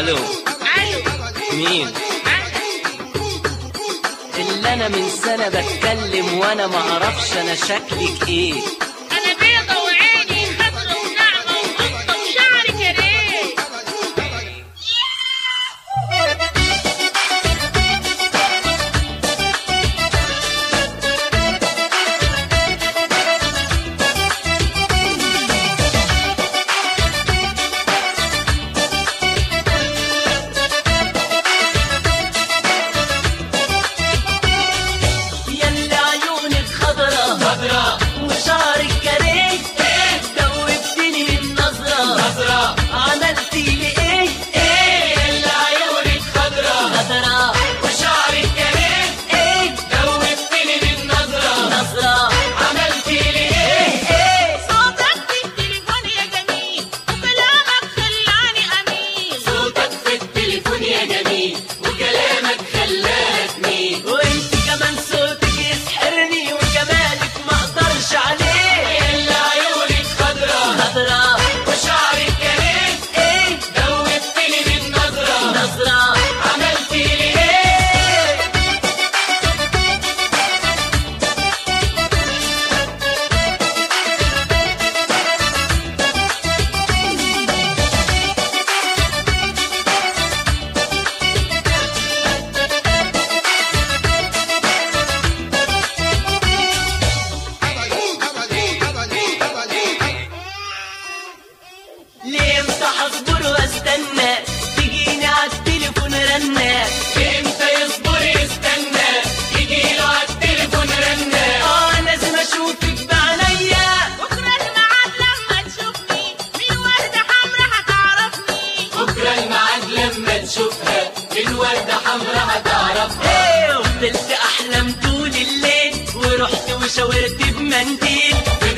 الو الو مين اللي انا من سنه بتكلم وانا ما اعرفش انا شكلك ايه انا بيضة وعيني خضرة وناعمة وقطة وشعري كريه يلا عيونك خضرا خضرا وشعرك كريه دوبتني من نظرة نظرة عملتي لي ايه ايه يلا عيونك خضرا خضرا وشعرك كريه ايه دوبتني من نظرة نظرة عملتي لي ايه ايه صوتك في التليفون يا جميل وكلامك خلاني امين صوتك في التليفون يا جميل وكلامك خلاك مين وانت كمان صوتك يسحرني وجمالك ما اقدرش عليه الا عيونك خضرا خضرا وشعرك كريم ايه دوبتني من نظرة نظرة عملتي لي ايه ليه امتى هصبر واستنى تجيني عالتليفون رنة امتى يصبر يستنى يجيله عالتليفون رنة اه لازم اشوفك بعينيا بكرة الميعاد لما تشوفني من وردة حمرا هتعرفني بكرة الميعاد لما تشوفها الوردة حمرا هتعرفها ايه وفضلت احلم طول الليل ورحت وشاورت بمنديل